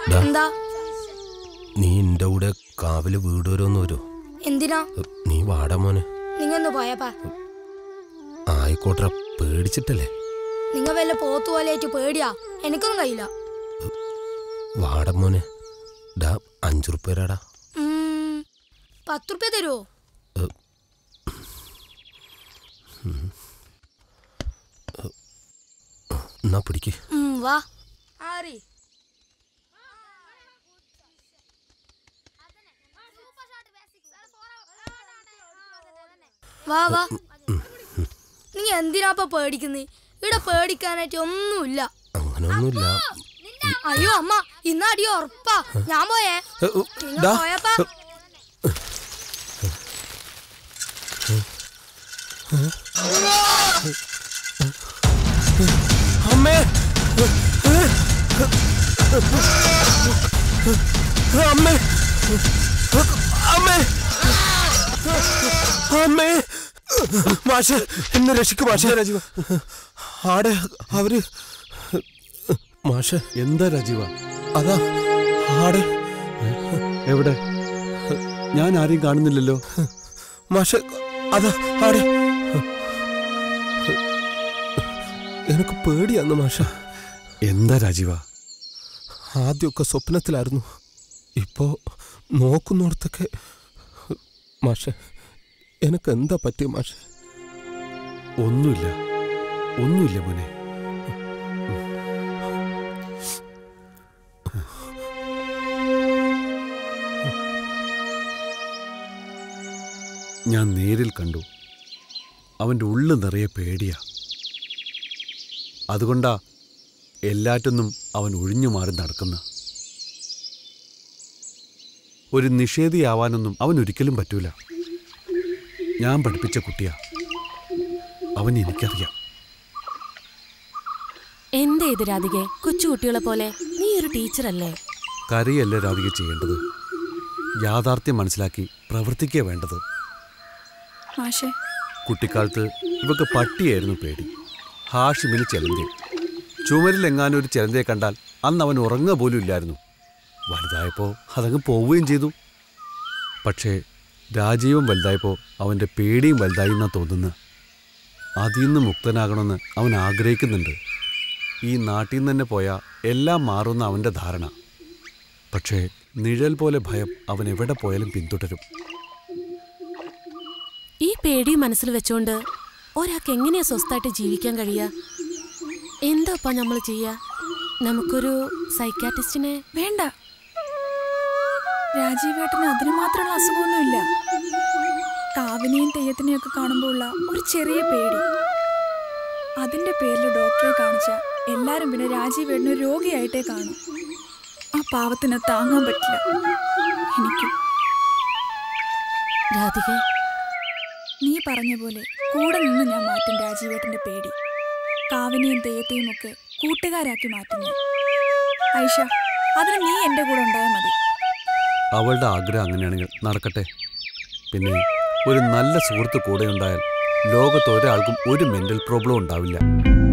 ഡാ. എന്താ നീ എൻ്റെ കൂടെ കാവില് വീട് വരെ ഒന്ന് വരുമോ എന്തിനാ നീ വാടാ മോനെ നിങ്ങ ഒന്ന് പോയപ്പാ ആയിക്കോട്ടെ പേടിച്ചിട്ടല്ലേ നിങ്ങ വല്ല പോത്തു പോലെയായിട്ട് പേടിയാ എനിക്കൊന്നും കഴിയില്ല വാടാ മോനെ ഡാ അഞ്ചു റുപ്യരാടാ ഉം, പത്ത് റുപ്യ തരുമോ എന്നാ പിടിക്ക് വാ ആറി വാ വാ നീ എന്തിനാപ്പ പേടിക്കുന്നേ ഇവിടെ പേടിക്കാനായിട്ട് ഒന്നുമില്ല അങ്ങനെയൊന്നുമില്ല അയ്യോ അമ്മ ഇന്ന് അടി ഉറപ്പാ ഞാൻ പോയേ ഏ, ഉ, നിങ്ങൾ ഡാ. പോയപ്പാ അമ്മേ അമ്മേ അമ്മേ അമ്മേ മാഷ് എന്നെ രക്ഷിക്കും മാഷ രാജീവ ആടെ അവര് മാഷ് എന്താ രാജീവ അതാ ആടെ എവിടെ ഞാൻ ആരെയും കാണുന്നില്ലല്ലോ മാഷ് അതാ ആടെ എനിക്ക് പേടിയാന്ന് മാഷ എന്താ രാജീവ ആദ്യമൊക്കെ സ്വപ്നത്തിലായിരുന്നു ഇപ്പോ നോക്കുന്നിടത്തൊക്കെ മാഷെ എനിക്ക് എന്താ പറ്റിയ മാഷെ ഒന്നുമില്ല ഒന്നുമില്ല മോനെ ഞാൻ നേരിൽ കണ്ടു അവൻ്റെ ഉള്ളു നിറയെ പേടിയാ അതുകൊണ്ടാ എല്ലാറ്റൊന്നും അവൻ ഒഴിഞ്ഞു മാറി നടക്കുന്ന ഒരു നിഷേധിയാവാനൊന്നും അവൻ ഒരിക്കലും പറ്റൂല ഞാൻ പഠിപ്പിച്ച കുട്ടിയാ അവൻ എനിക്കറിയാം എന്താ ഇത് രാധികെ കൊച്ചുകുട്ടികളെ പോലെ നീ ഒരു ടീച്ചറല്ലേ കരയല്ല രാധിക ചെയ്യേണ്ടത് യാഥാർത്ഥ്യം മനസ്സിലാക്കി പ്രവർത്തിക്കുക വേണ്ടത് മാഷേ കുട്ടിക്കാലത്ത് ഇവക്ക് പട്ടിയായിരുന്നു പേടി ഹാഷിമിന് ചെലന്തി ചുമരിലെങ്ങാനും ഒരു ചെലന്തയെ കണ്ടാൽ അന്ന് അവൻ ഉറങ്ങുക പോലും ഇല്ലായിരുന്നു വലുതായപ്പോൾ അതങ്ങ് പോവുകയും ചെയ്തു പക്ഷേ രാജീവൻ വലുതായപ്പോൾ അവൻ്റെ പേടിയും വലുതായി എന്നാ തോന്നുന്നത് അതിൽ നിന്ന് മുക്തനാകണമെന്ന് അവൻ ആഗ്രഹിക്കുന്നുണ്ട് ഈ നാട്ടിൽ നിന്ന് തന്നെ പോയാൽ എല്ലാം മാറുന്ന അവൻ്റെ ധാരണ പക്ഷേ നിഴൽ പോലെ ഭയം അവൻ എവിടെ പോയാലും പിന്തുടരും ഈ പേടി മനസ്സിൽ വെച്ചോണ്ട് ഒരാൾക്ക് എങ്ങനെയാ സ്വസ്ഥായിട്ട് ജീവിക്കാൻ കഴിയുക എന്താപ്പാ നമ്മൾ ചെയ്യാ നമുക്കൊരു സൈക്കാട്രിസ്റ്റിനെ വേണ്ട രാജീവേട്ടന് അതിന് മാത്രമുള്ള അസുഖമൊന്നുമില്ല കാവിനെയും തെയ്യത്തിനെയും ഒക്കെ കാണുമ്പോൾ ഉള്ള ഒരു ചെറിയ പേടി അതിന്റെ പേരിൽ ഡോക്ടറെ കാണിച്ച എല്ലാരും പിന്നെ രാജീവേട്ടന് ഒരു രോഗിയായിട്ടേ കാണും ആ പാവത്തിന് താങ്ങാൻ പറ്റില്ല എനിക്കും രാധിക നീ പറഞ്ഞ പോലെ കൂടെ നിന്ന് ഞാൻ മാറ്റും രാജീവേട്ടന്റെ പേടി കാവിനെയും തെയ്യത്തെയും ഒക്കെ കൂട്ടുകാരാക്കി മാറ്റുന്നു ഐഷ അതിന് നീ എന്റെ കൂടെ ഉണ്ടായാൽ മതി അവളുടെ ആഗ്രഹം അങ്ങനെയാണെങ്കിൽ നടക്കട്ടെ പിന്നെ ഒരു നല്ല സുഹൃത്ത് കൂടെ ഉണ്ടായാൽ ലോകത്ത് ഒരാൾക്കും ഒരു മെന്റൽ പ്രോബ്ലം ഉണ്ടാവില്ല